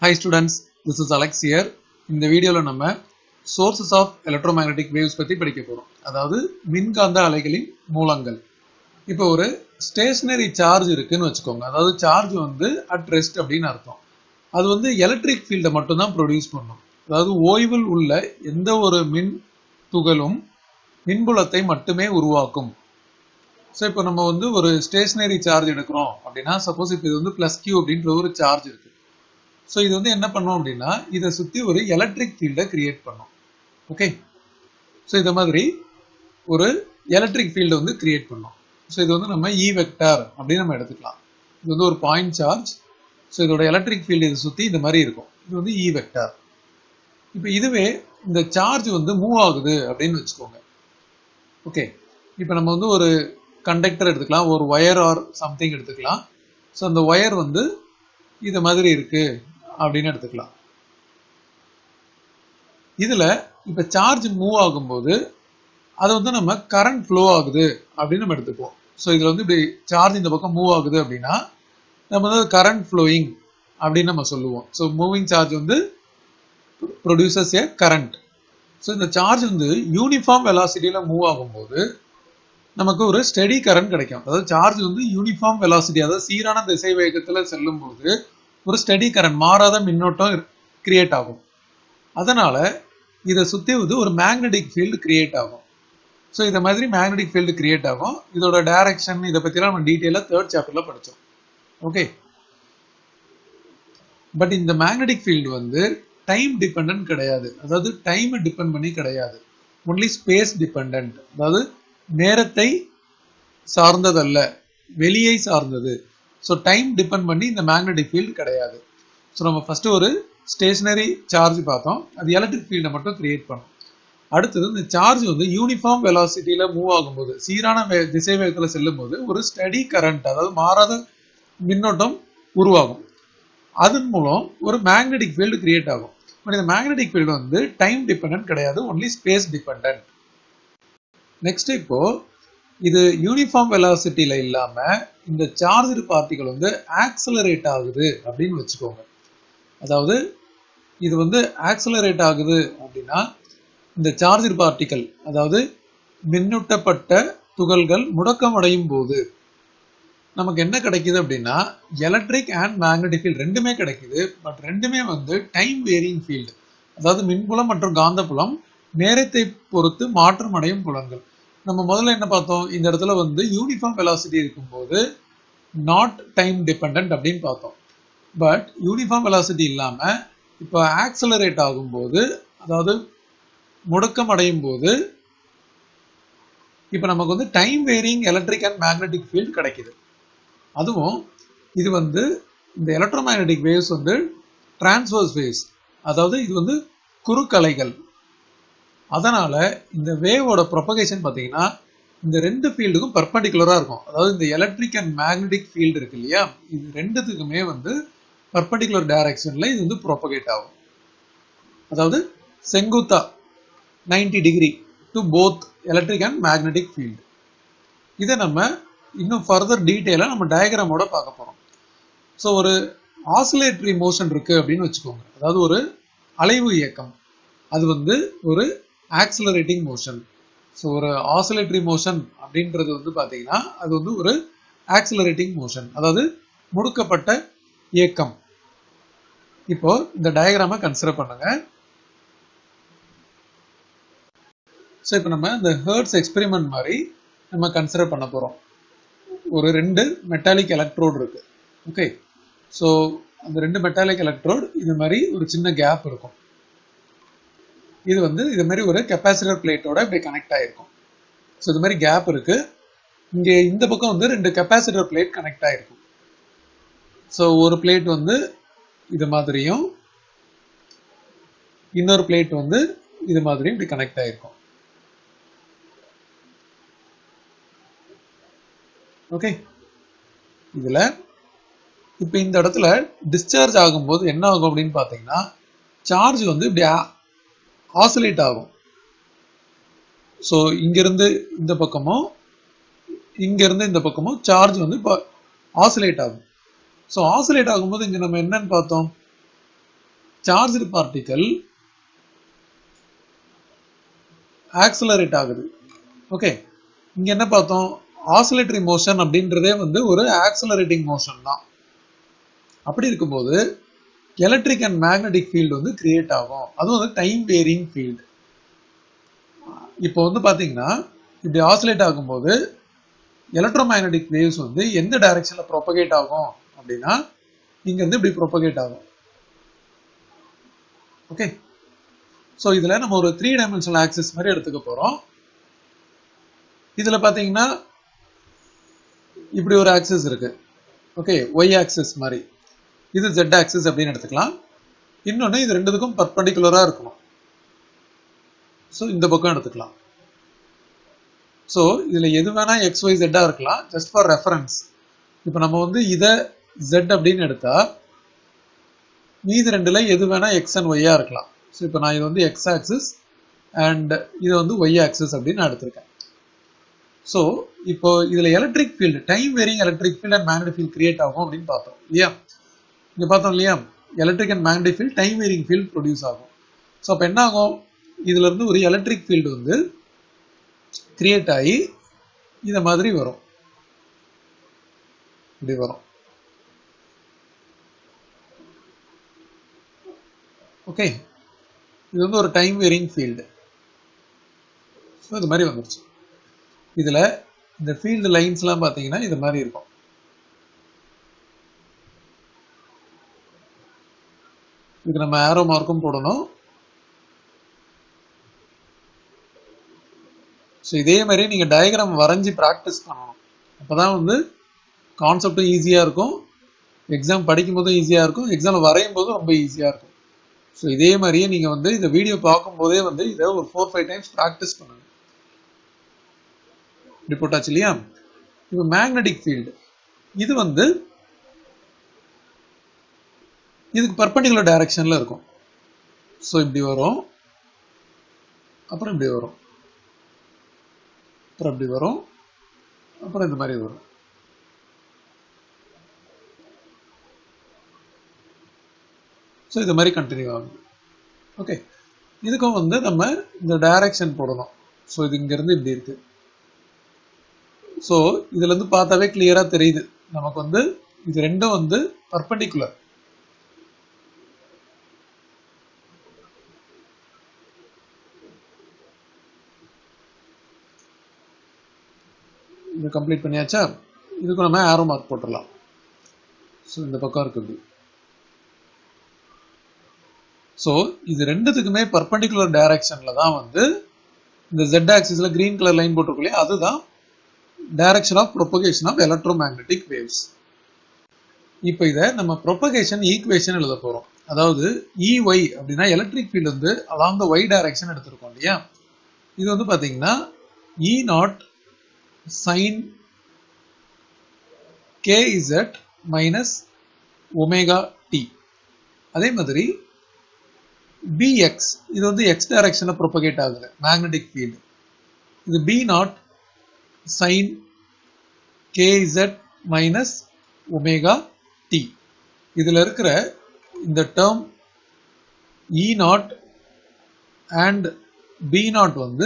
hi students this is Alex here இந்த வீடியோவில் நம்ம சோர்சஸ் ஆஃப் எலக்ட்ரோமேக்னெட்டிக் வேவ்ஸ் பற்றி படிக்க போகிறோம் அதாவது மின்காந்த அலைகளின் மூலங்கள் இப்போ ஒரு ஸ்டேஷனரி சார்ஜ் இருக்குன்னு வச்சுக்கோங்க அதாவது சார்ஜ் வந்து அட் ரெஸ்ட் அப்படின்னு அர்த்தம் அது வந்து எலக்ட்ரிக் ஃபீல்டை மட்டும்தான் ப்ரொடியூஸ் பண்ணும் அதாவது ஓய்வில் உள்ள எந்த ஒரு மின் துகளும் மின்புலத்தை மட்டுமே உருவாக்கும் ஸோ இப்போ நம்ம வந்து ஒரு ஸ்டேஷனரி சார்ஜ் எடுக்கிறோம் அப்படின்னா சப்போஸ் இப்போ இது வந்து ப்ளஸ் கியூ அப்படின்ற ஒரு சார்ஜ் இருக்கு ஸோ இது வந்து என்ன பண்ணும் அப்படின்னா இதை சுற்றி ஒரு எலக்ட்ரிக் ஃபீல்டை கிரியேட் பண்ணும் ஓகே ஸோ இந்த மாதிரி ஒரு எலக்ட்ரிக் ஃபீல்டை வந்து கிரியேட் பண்ணும் ஸோ இது வந்து நம்ம இ வெக்டார் அப்படின்னு நம்ம எடுத்துக்கலாம் இது வந்து ஒரு பாயிண்ட் சார்ஜ் ஸோ இதோட எலக்ட்ரிக் ஃபீல்டு இதை சுற்றி இந்த மாதிரி இருக்கும் இது வந்து இ வெக்டார் இப்போ இதுவே இந்த சார்ஜ் வந்து மூவ் ஆகுது அப்படின்னு வச்சுக்கோங்க ஓகே இப்போ நம்ம வந்து ஒரு கண்டக்டர் எடுத்துக்கலாம் ஒரு ஒயர் ஆர் சம்திங் எடுத்துக்கலாம் ஸோ அந்த ஒயர் வந்து இது மாதிரி இருக்கு அப்படின்னு எடுத்துக்கலாம் இதுல இப்ப சார்ஜ் மூவ் ஆகும்போது அது வந்து நம்ம கரண்ட் ஃப்ளோ ஆகுது அப்படின்னு நம்ம எடுத்துப்போம் ஸோ இதுல வந்து இப்படி சார்ஜ் இந்த பக்கம் மூவ் ஆகுது அப்படின்னா நம்ம வந்து கரண்ட் ஃப்ளோயிங் அப்படின்னு நம்ம சொல்லுவோம் ஸோ மூவிங் சார்ஜ் வந்து ப்ரொடியூசர்ஸ் ஏ கரண்ட் ஸோ இந்த சார்ஜ் வந்து யூனிஃபார்ம் வெலாசிட்டியில் மூவ் ஆகும்போது நமக்கு ஒரு ஸ்டெடி கரண்ட் கிடைக்கும் அதாவது சார்ஜ் வந்து யூனிஃபார்ம் வெலாசிட்டி அதாவது சீரான திசை வேகத்தில் செல்லும் போது ஒரு ஸ்டெடி கரண்ட் மாறாத மின்னோட்டம் கிரியேட் ஆகும் அதனால இதை சுற்றி வந்து ஒரு மேக்னெட்டிக் ஃபீல்டு கிரியேட் ஆகும் ஸோ இதை மாதிரி மேக்னெட்டிக் ஃபீல்டு கிரியேட் ஆகும் இதோட டைரக்ஷன் இதை பற்றிலாம் நம்ம டீட்டெயிலாக தேர்ட் சாப்டரில் படித்தோம் ஓகே பட் இந்த மேக்னெட்டிக் ஃபீல்டு வந்து டைம் டிபெண்ட் கிடையாது அதாவது டைமை டிபெண்ட் பண்ணி கிடையாது ஒன்லி ஸ்பேஸ் டிபெண்ட் அதாவது நேரத்தை சார்ந்ததல்ல வெளியை சார்ந்தது ஸோ டைம் டிபெண்ட் பண்ணி இந்த மேக்னெட்டிக் ஃபீல்டு கிடையாது ஸோ நம்ம ஃபர்ஸ்ட் ஒரு ஸ்டேஷனரி சார்ஜ் பார்த்தோம் அது எலக்ட்ரிக் ஃபீல்டை மட்டும் கிரியேட் பண்ணும் அடுத்தது இந்த சார்ஜ் வந்து யூனிஃபார்ம் வெலாசிட்டியில மூவ் ஆகும்போது சீரான திசை வேகத்தில் செல்லும் போது ஒரு ஸ்டடி கரண்ட் அதாவது மாறாத மின்னோட்டம் உருவாகும் அதன் மூலம் ஒரு மேக்னெட்டிக் ஃபீல்டு கிரியேட் ஆகும் பட் இந்த மேக்னெட்டிக் ஃபீல்டு வந்து டைம் டிபெண்ட் கிடையாது ஒன்லி ஸ்பேஸ் டிபெண்ட் நெக்ஸ்ட் இப்போ இது யூனிஃபார்ம் வெலாசிட்டியில இல்லாம இந்த சார்ஜ் பார்ட்டிகள் வந்து ஆக்சலரேட் ஆகுது அப்படின்னு வச்சுக்கோங்க அதாவது இது வந்து ஆக்சலரேட் ஆகுது அப்படின்னா இந்த சார்ஜர் பார்ட்டிகள் அதாவது மின்னூட்டப்பட்ட துகள்கள் முடக்கம் அடையும் போது நமக்கு என்ன கிடைக்குது அப்படின்னா எலக்ட்ரிக் அண்ட் மேக்னெட்டிக் ஃபீல்டு ரெண்டுமே கிடைக்குது பட் ரெண்டுமே வந்து டைம் வேரிங் ஃபீல்டு அதாவது மின்புலம் மற்றும் காந்தப்புலம் நேரத்தை பொறுத்து மாற்றம் அடையும் புலங்கள் நம்ம முதல்ல என்ன பார்த்தோம் இந்த இடத்துல வந்து யூனிஃபார்ம் வெலாசிட்டி இருக்கும்போது நாட் டைம் டிபெண்ட் அப்படின்னு பார்த்தோம் பட் யூனிஃபார்ம் வெலாசிட்டி இல்லாம இப்போ ஆக்சலரேட் ஆகும்போது அதாவது முடக்கம் அடையும் போது இப்போ நமக்கு வந்து time varying electric and magnetic field கிடைக்குது அதுவும் இது வந்து இந்த எலக்ட்ரோ மேக்னெட்டிக் வேவ்ஸ் வந்து டிரான்ஸ்வர்ஸ் வேவ்ஸ் அதாவது இது வந்து குறுக்கலைகள் அதனால இந்த வேவோட ப்ரொபகேஷன் பார்த்தீங்கன்னா இந்த ரெண்டு ஃபீல்டுக்கும் பர்பண்டிகுலரா இருக்கும் அதாவது இந்த எலக்ட்ரிக் அண்ட் மேக்னெட்டிக் ஃபீல்டு இருக்கு இல்லையா இது ரெண்டுத்துக்குமே வந்து பர்பண்டிகுலர் டைரக்ஷன்ல இது வந்து ப்ரொபகேட் ஆகும் அதாவது செங்குத்தா ninety degree to both electric and magnetic field இதை நம்ம இன்னும் ஃபர்தர் டீட்டெயிலாக நம்ம டயக்ராமோட பார்க்க போகிறோம் ஸோ ஒரு ஆசிலேட்டரி மோஷன் இருக்கு அப்படின்னு வச்சுக்கோங்க அதாவது ஒரு அலைவு இயக்கம் அது வந்து ஒரு ஆக்சிலரேட்டிங் மோஷன் ஸோ ஒரு ஆசிலேட்டரி மோஷன் அப்படின்றது வந்து பார்த்தீங்கன்னா அது வந்து ஒரு ஆக்சிலரேட்டிங் மோஷன் அதாவது முடுக்கப்பட்ட இயக்கம் இப்போ இந்த டயக்ராமை கன்சிடர் பண்ணுங்க ஸோ இப்போ நம்ம இந்த ஹேர்ட்ஸ் எக்ஸ்பெரிமெண்ட் மாதிரி நம்ம கன்சிடர் பண்ண போகிறோம் ஒரு ரெண்டு மெட்டாலிக் எலக்ட்ரோடு இருக்கு ஓகே ஸோ அந்த ரெண்டு மெட்டாலிக் எலக்ட்ரோடு இது மாதிரி ஒரு சின்ன கேப் இருக்கும் இது வந்து இது மாதிரி ஒரு கெப்பாசிட்டர் பிளேட்டோட இப்படி கனெக்ட் ஆயிருக்கும் ஸோ இது மாதிரி கேப் இருக்கு இங்கே இந்த பக்கம் வந்து ரெண்டு கெப்பாசிட்டர் பிளேட் கனெக்ட் ஆயிருக்கும் ஸோ ஒரு பிளேட் வந்து இது மாதிரியும் இன்னொரு பிளேட் வந்து இது மாதிரியும் இப்படி கனெக்ட் ஆயிருக்கும் ஓகே இதுல இப்போ இந்த இடத்துல டிஸ்சார்ஜ் ஆகும்போது என்ன ஆகும் அப்படின்னு பார்த்தீங்கன்னா சார்ஜ் வந்து இப்படி ஆசிலேட் ஆகும் ஸோ இங்கிருந்து இந்த பக்கமும் இங்கிருந்து இந்த பக்கமும் சார்ஜ் வந்து இப்போ ஆசிலேட் ஆகும் ஸோ ஆசிலேட் ஆகும்போது இங்கே நம்ம என்னன்னு பார்த்தோம் சார்ஜ்டு பார்ட்டிக்கல் ஆக்சலரேட் ஆகுது ஓகே இங்க என்ன பார்த்தோம் ஆசிலேட்டரி மோஷன் அப்படின்றதே வந்து ஒரு ஆக்சலரேட்டிங் மோஷன் தான் அப்படி இருக்கும்போது எலக்ட்ரிக் அண்ட் மேக்னெட்டிக் ஃபீல்டு வந்து கிரியேட் ஆகும் அதுவும் வந்து டைம் வேரிங் ஃபீல்டு இப்போ வந்து பாத்தீங்கன்னா இப்படி ஆசிலேட் ஆகும்போது எலக்ட்ரோ மேக்னெட்டிக் வேவ்ஸ் வந்து எந்த டைரக்ஷன்ல ப்ரொபகேட் ஆகும் அப்படின்னா இங்க இருந்து இப்படி ப்ரொபகேட் ஆகும் ஓகே ஸோ இதுல நம்ம ஒரு த்ரீ டைமென்ஷனல் ஆக்சிஸ் மாதிரி எடுத்துக்க போறோம் இதுல பாத்தீங்கன்னா இப்படி ஒரு ஆக்சிஸ் இருக்கு ஓகே ஒய் ஆக்சிஸ் மாதிரி இது ஜெட் ஆக்சிஸ் அப்படின்னு எடுத்துக்கலாம் இன்னொன்று இது ரெண்டுத்துக்கும் பர்பண்டிகுலரா இருக்கணும் ஸோ இந்த பக்கம் எடுத்துக்கலாம் ஸோ இதுல எது வேணா எக்ஸ் ஒய் ஜெட்டா இருக்கலாம் ஜஸ்ட் ஃபார் ரெஃபரன்ஸ் இப்போ நம்ம வந்து இதை ஜெட் அப்படின்னு எடுத்தா மீதி ரெண்டுல எது வேணா எக்ஸ் அண்ட் ஒய்யா இருக்கலாம் ஸோ இப்போ நான் இது வந்து எக்ஸ் ஆக்சிஸ் அண்ட் இது வந்து ஒய் ஆக்சிஸ் அப்படின்னு நான் எடுத்திருக்கேன் ஸோ இப்போ இதுல electric field time varying electric field and magnetic field create ஆகும் அப்படின்னு பார்த்தோம் இல்லையா இங்க பார்த்தோம் இல்லையா electric and magnetic field time varying field produce ஆகும் ஸோ அப்போ என்ன ஆகும் இதுல இருந்து ஒரு எலக்ட்ரிக் ஃபீல்டு வந்து கிரியேட் ஆகி இத மாதிரி வரும் இப்படி வரும் ஓகே இது வந்து ஒரு டைம் வேரிங் ஃபீல்டு ஸோ இது மாதிரி வந்துருச்சு இதுல இந்த ஃபீல்டு லைன்ஸ்லாம் பார்த்தீங்கன்னா இது மாதிரி இருக்கும் இதுக்கு நம்ம ஆரோ மார்க்கும் போடணும் ஸோ இதே மாதிரி நீங்க டயக்ராம் வரைஞ்சி ப்ராக்டிஸ் பண்ணணும் அப்பதான் வந்து கான்செப்டும் ஈஸியா இருக்கும் எக்ஸாம் படிக்கும் போதும் ஈஸியா இருக்கும் எக்ஸாம் வரையும் போதும் ரொம்ப ஈஸியா இருக்கும் ஸோ இதே மாதிரியே நீங்க வந்து இந்த வீடியோ பார்க்கும் போதே வந்து இதை ஒரு ஃபோர் ஃபைவ் டைம்ஸ் ப்ராக்டிஸ் பண்ணுங்க இப்படி போட்டாச்சு இல்லையா இப்போ மேக்னெட்டிக் ஃபீல்டு இது வந்து இதுக்கு பர்பண்டிகுலர் டைரக்ஷன்ல இருக்கும் ஸோ இப்படி வரும் அப்புறம் இப்படி வரும் அப்புறம் இப்படி வரும் அப்புறம் இந்த மாதிரி வரும் ஸோ இது மாதிரி கண்டினியூ ஆகும் ஓகே இதுக்கும் வந்து நம்ம இந்த டைரக்ஷன் போடணும் ஸோ இது இங்கேருந்து இப்படி இருக்கு ஸோ இதுல இருந்து பார்த்தாவே கிளியரா தெரியுது நமக்கு வந்து இது ரெண்டும் வந்து பர்பண்டிகுலர் இது கம்ப்ளீட் பண்ணியாச்சா இதுக்கு நம்ம ஆரோ மார்க் போட்டுடலாம் ஸோ இந்த பக்கம் இருக்கு இப்படி ஸோ இது ரெண்டுத்துக்குமே பர்பண்டிகுலர் டைரக்ஷன்ல தான் வந்து இந்த ஜெட் ஆக்சிஸ்ல கிரீன் கலர் லைன் போட்டிருக்கோம் இல்லையா அதுதான் direction of propagation of electromagnetic waves இப்போ இதை நம்ம ப்ரொபகேஷன் ஈக்குவேஷன் எழுத போறோம் அதாவது இஒய் அப்படின்னா எலக்ட்ரிக் ஃபீல்டு வந்து அலாங் த ஒய் டைரக்ஷன் எடுத்திருக்கோம் இல்லையா இது வந்து பாத்தீங்கன்னா E naught sine k z minus omega t அதே மாதிரி பிஎக்ஸ் இது வந்து எக்ஸ் டைரக்ஷன்ல ப்ரொபகேட் ஆகுது மேக்னெட்டிக் ஃபீல்டு இது B naught sine k z minus omega t இதுல இருக்கிற இந்த term E naught and B naught வந்து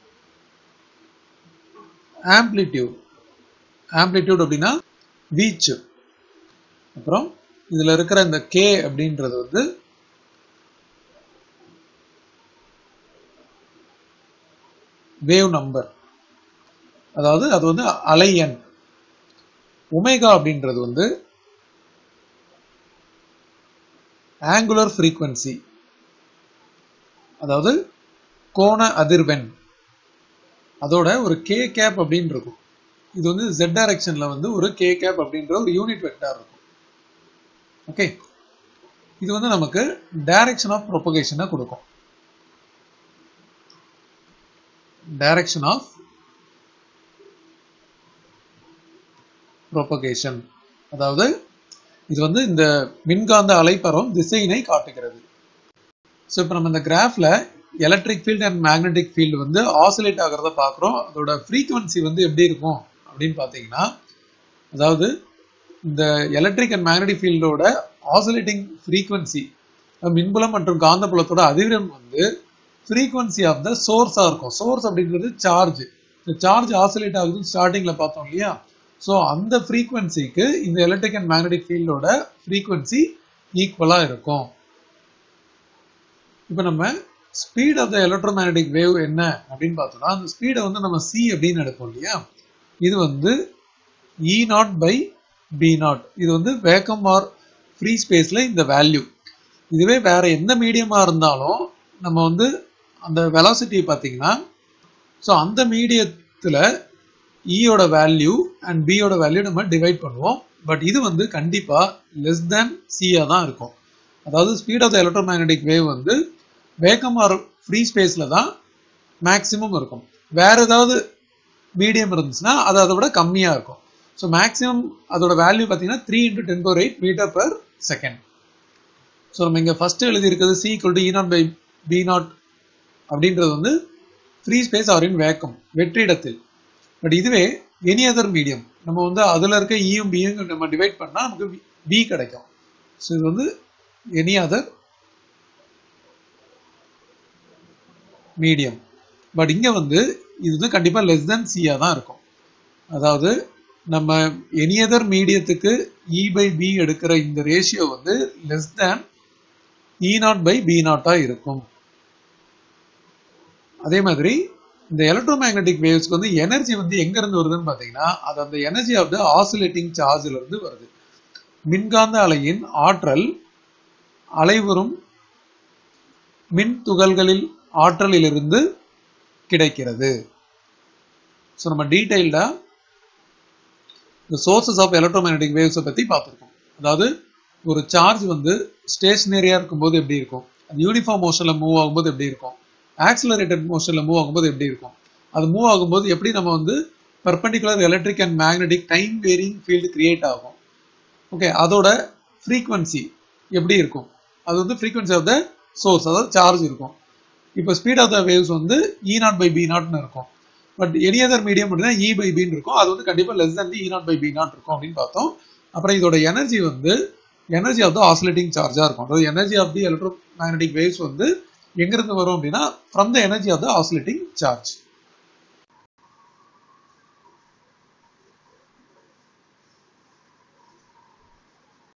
ஆம்ப்ளிடியூட் ஆம்ப்ளிடியூட் அப்படின்னா வீச்சு அப்புறம் இதுல இருக்கிற இந்த கே அப்படின்றது வந்து வேவ் நம்பர் அதாவது அது வந்து அலை எண் ஒமேகா அப்படின்றது வந்து ஆங்குலர் ஃப்ரீக்வன்சி அதாவது கோண அதிர்வெண் அதோட ஒரு கே கேப் அப்படின்னு இருக்கும் இது வந்து ஜெட் டைரக்ஷன்ல வந்து ஒரு கே கேப் அப்படின்ற ஒரு யூனிட் வெக்டார் இருக்கும் ஓகே இது வந்து நமக்கு டைரக்ஷன் ஆஃப் ப்ரொபகேஷனை கொடுக்கும் டைரக்ஷன் ஆஃப் ப்ரொபகேஷன் அதாவது இது வந்து இந்த மின்காந்த அலைப்பரம் திசையினை காட்டுகிறது ஸோ இப்போ நம்ம இந்த கிராஃப்ல electric field and magnetic field வந்து ஆசிலேட் ஆகிறத பார்க்குறோம் அதோட ஃப்ரீக்குவன்சி வந்து எப்படி இருக்கும் அப்படின்னு பார்த்தீங்கன்னா அதாவது இந்த எலக்ட்ரிக் அண்ட் மேக்னெட்டிக் ஃபீல்டோட ஆசிலேட்டிங் ஃப்ரீக்குவன்சி மின்புலம் மற்றும் காந்தப்புலத்தோட அதிர்வெண் வந்து ஃப்ரீக்வன்சி ஆஃப் த சோர்ஸா இருக்கும் சோர்ஸ் அப்படிங்கிறது சார்ஜ் இந்த சார்ஜ் ஆசிலேட் ஆகுதுன்னு ஸ்டார்டிங்ல பார்த்தோம் இல்லையா ஸோ அந்த ஃப்ரீக்வன்சிக்கு இந்த எலக்ட்ரிக் அண்ட் மேக்னெட்டிக் ஃபீல்டோட ஃப்ரீக்வன்சி ஈக்குவலா இருக்கும் இப்போ நம்ம speed of the electromagnetic wave என்ன அப்படின்னு பார்த்தோம்னா அந்த ஸ்பீடை வந்து நம்ம சி அப்படின்னு எடுப்போம் இல்லையா இது வந்து E naught by B naught இது வந்து வேக்கம் ஆர் ஃப்ரீ ஸ்பேஸ்ல இந்த வேல்யூ இதுவே வேற எந்த மீடியமா இருந்தாலும் நம்ம வந்து அந்த வெலாசிட்டி பார்த்தீங்கன்னா ஸோ அந்த மீடியத்தில் ஈயோட வேல்யூ அண்ட் பியோட வேல்யூ நம்ம டிவைட் பண்ணுவோம் பட் இது வந்து கண்டிப்பா லெஸ் தேன் சியா தான் இருக்கும் அதாவது speed of the electromagnetic wave வந்து வேகம் ஆர் ஃப்ரீ ஸ்பேஸ்ல தான் மேக்சிமம் இருக்கும் வேற ஏதாவது மீடியம் இருந்துச்சுன்னா அது அதை விட கம்மியா இருக்கும் ஸோ மேக்ஸிமம் அதோட வேல்யூ பார்த்தீங்கன்னா three into ten power eight metre per second so நம்ம இங்கே ஃபர்ஸ்ட் எழுதி இருக்கிறது C equal to E naught by B naught அப்படின்றது வந்து free space or in vacuum வெற்றிடத்தில் பட் இதுவே எனி அதர் மீடியம் நம்ம வந்து அதில் இருக்க இயும் பியும் நம்ம டிவைட் பண்ணால் நமக்கு பி கிடைக்கும் ஸோ இது வந்து எனி அதர் மீடியம் பட் இங்கே வந்து இது வந்து கண்டிப்பாக லெஸ் தென் சியா தான் இருக்கும் அதாவது நம்ம எனி அதர் மீடியத்துக்கு இ பை பி எடுக்கிற இந்த ரேஷியோ வந்து less than E naught by B நாட்டா இருக்கும் அதே மாதிரி இந்த எலக்ட்ரோமேக்னெட்டிக் வேவ்ஸ்க்கு வந்து எனர்ஜி வந்து எங்க இருந்து வருதுன்னு பாத்தீங்கன்னா அது அந்த எனர்ஜி ஆஃப் த ஆசிலேட்டிங் சார்ஜ்ல இருந்து வருது மின்காந்த அலையின் ஆற்றல் அலைவரும் மின் துகள்களில் ஆற்றலிலிருந்து கிடைக்கிறது ஸோ நம்ம டீடைல்டா இந்த சோர்சஸ் ஆஃப் எலக்ட்ரோமேக்னெட்டிக் வேவ்ஸை பத்தி பார்த்துருக்கோம் அதாவது ஒரு சார்ஜ் வந்து ஸ்டேஷனரியா இருக்கும்போது எப்படி இருக்கும் அது யூனிஃபார்ம் மோஷன்ல மூவ் ஆகும்போது எப்படி இருக்கும் ஆக்சிலரேட்டட் மோஷன்ல மூவ் ஆகும்போது எப்படி இருக்கும் அது மூவ் ஆகும்போது எப்படி நம்ம வந்து perpendicular electric and magnetic time varying field create ஆகும் ஓகே அதோட ஃப்ரீக்வன்சி எப்படி இருக்கும் அது வந்து ஃப்ரீக்வன்சி ஆஃப் த சோர்ஸ் அதாவது சார்ஜ் இருக்கும் இப்போ ஸ்பீட் ஆஃப் த வேவ்ஸ் வந்து இ நாட் பை பி நாட்னு இருக்கும் பட் எனி அதர் மீடியம் அப்படின்னா இ பை பின்னு இருக்கும் அது வந்து கண்டிப்பாக less than E naught by B naught இருக்கும் அப்படின்னு பார்த்தோம் அப்புறம் இதோட எனர்ஜி வந்து எனர்ஜி ஆஃப் த ஆசிலேட்டிங் சார்ஜாக இருக்கும் அதாவது energy of the electromagnetic waves வந்து எங்கிருந்து வரும் அப்படின்னா from the energy of the oscillating charge